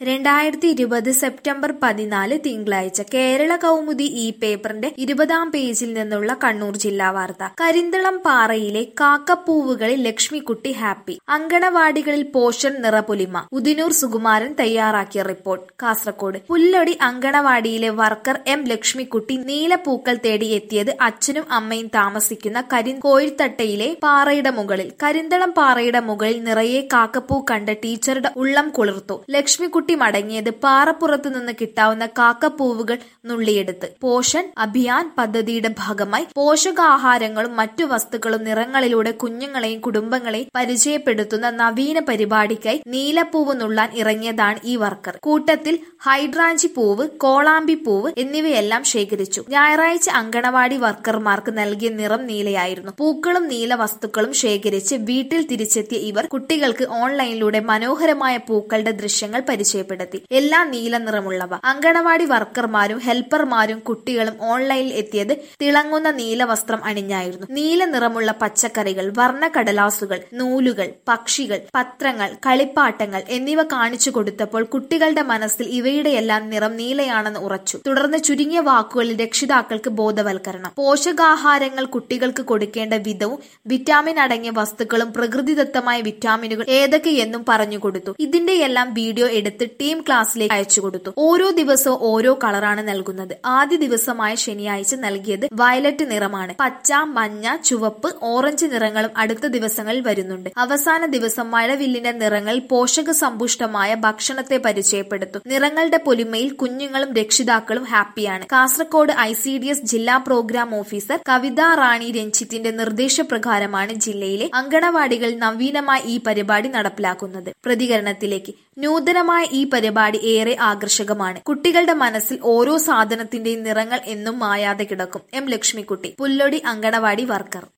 രണ്ടായിരത്തി ഇരുപത് സെപ്റ്റംബർ പതിനാല് തിങ്കളാഴ്ച കേരള കൗമുദി ഈ പേപ്പറിന്റെ ഇരുപതാം പേജിൽ നിന്നുള്ള കണ്ണൂർ ജില്ലാ വാർത്ത കരിന്തളം പാറയിലെ കാക്കപ്പൂവുകളിൽ ലക്ഷ്മിക്കുട്ടി ഹാപ്പി അങ്കണവാടികളിൽ പോഷൻ നിറപൊലിമ ഉദിനൂർ സുകുമാരൻ തയ്യാറാക്കിയ റിപ്പോർട്ട് കാസർകോട് പുല്ലൊടി അങ്കണവാടിയിലെ വർക്കർ എം ലക്ഷ്മിക്കുട്ടി നീലപ്പൂക്കൾ തേടി എത്തിയത് അച്ഛനും അമ്മയും താമസിക്കുന്ന കരിൻ കോഴിത്തട്ടയിലെ പാറയുടെ മുകളിൽ കരിന്തളം പാറയുടെ മുകളിൽ നിറയെ കാക്കപ്പൂ കണ്ട ടീച്ചറുടെ ഉള്ളം കുളിർത്തു ലക്ഷ്മിക്കുട്ടി മടങ്ങിയത് പാറപ്പുറത്തു നിന്ന് കിട്ടാവുന്ന കാക്കപ്പൂവുകൾ നുള്ളിയെടുത്ത് പോഷൻ അഭിയാൻ പദ്ധതിയുടെ ഭാഗമായി പോഷകാഹാരങ്ങളും മറ്റു വസ്തുക്കളും നിറങ്ങളിലൂടെ കുഞ്ഞുങ്ങളെയും കുടുംബങ്ങളെയും പരിചയപ്പെടുത്തുന്ന നവീന പരിപാടിക്കായി നീലപ്പൂവ് നുള്ളാൻ ഇറങ്ങിയതാണ് ഈ വർക്കർ കൂട്ടത്തിൽ ഹൈഡ്രാഞ്ചി പൂവ് കോളാമ്പി പൂവ് എന്നിവയെല്ലാം ശേഖരിച്ചു ഞായറാഴ്ച അങ്കണവാടി വർക്കർമാർക്ക് നൽകിയ നിറം നീലയായിരുന്നു പൂക്കളും നീല വസ്തുക്കളും ശേഖരിച്ച് വീട്ടിൽ തിരിച്ചെത്തിയ ഇവർ കുട്ടികൾക്ക് ഓൺലൈനിലൂടെ മനോഹരമായ പൂക്കളുടെ ദൃശ്യങ്ങൾ പരിചയപ്പെടുത്തി എല്ലാം നീല നിറമുള്ളവ അങ്കണവാടി വർക്കർമാരും ഹെൽപ്പർമാരും കുട്ടികളും ഓൺലൈനിൽ എത്തിയത് തിളങ്ങുന്ന നീല വസ്ത്രം അണിഞ്ഞായിരുന്നു നീല നിറമുള്ള പച്ചക്കറികൾ വർണ്ണ കടലാസുകൾ നൂലുകൾ പക്ഷികൾ പത്രങ്ങൾ കളിപ്പാട്ടങ്ങൾ എന്നിവ കാണിച്ചു കൊടുത്തപ്പോൾ കുട്ടികളുടെ മനസ്സിൽ ഇവയുടെയെല്ലാം നിറം നീലയാണെന്ന് ഉറച്ചു തുടർന്ന് ചുരുങ്ങിയ വാക്കുകളിൽ രക്ഷിതാക്കൾക്ക് ബോധവൽക്കരണം പോഷകാഹാരങ്ങൾ കുട്ടികൾക്ക് കൊടുക്കേണ്ട വിധവും വിറ്റാമിൻ അടങ്ങിയ വസ്തുക്കളും പ്രകൃതിദത്തമായ വിറ്റാമിനുകൾ ഏതൊക്കെയെന്നും പറഞ്ഞു കൊടുത്തു ഇതിന്റെയെല്ലാം വീഡിയോ എടുത്ത് ടീം ക്ലാസ്സിലേക്ക് അയച്ചു കൊടുത്തു ഓരോ ദിവസവും ഓരോ കളറാണ് നൽകുന്നത് ആദ്യ ദിവസമായ ശനിയാഴ്ച നൽകിയത് വയലറ്റ് നിറമാണ് പച്ച മഞ്ഞ ചുവപ്പ് ഓറഞ്ച് നിറങ്ങളും അടുത്ത ദിവസങ്ങളിൽ വരുന്നുണ്ട് അവസാന ദിവസം മഴവില്ലിന്റെ നിറങ്ങൾ പോഷക സമ്പുഷ്ടമായ ഭക്ഷണത്തെ പരിചയപ്പെടുത്തും നിറങ്ങളുടെ പൊലിമയിൽ കുഞ്ഞുങ്ങളും രക്ഷിതാക്കളും ഹാപ്പിയാണ് Kasaragod I C D S ജില്ലാ പ്രോഗ്രാം ഓഫീസർ കവിത റാണി രഞ്ജിത്തിന്റെ നിർദ്ദേശപ്രകാരമാണ് ജില്ലയിലെ അങ്കണവാടികൾ നവീനമായി ഈ പരിപാടി നടപ്പിലാക്കുന്നത് പ്രതികരണത്തിലേക്ക് നൂതനമായ ഈ പരിപാടി ഏറെ ആകർഷകമാണ് കുട്ടികളുടെ മനസ്സിൽ ഓരോ സാധനത്തിന്റെയും നിറങ്ങൾ എന്നും മായാതെ കിടക്കും എം ലക്ഷ്മിക്കുട്ടി പുല്ലൊടി അങ്കണവാടി വർക്കർ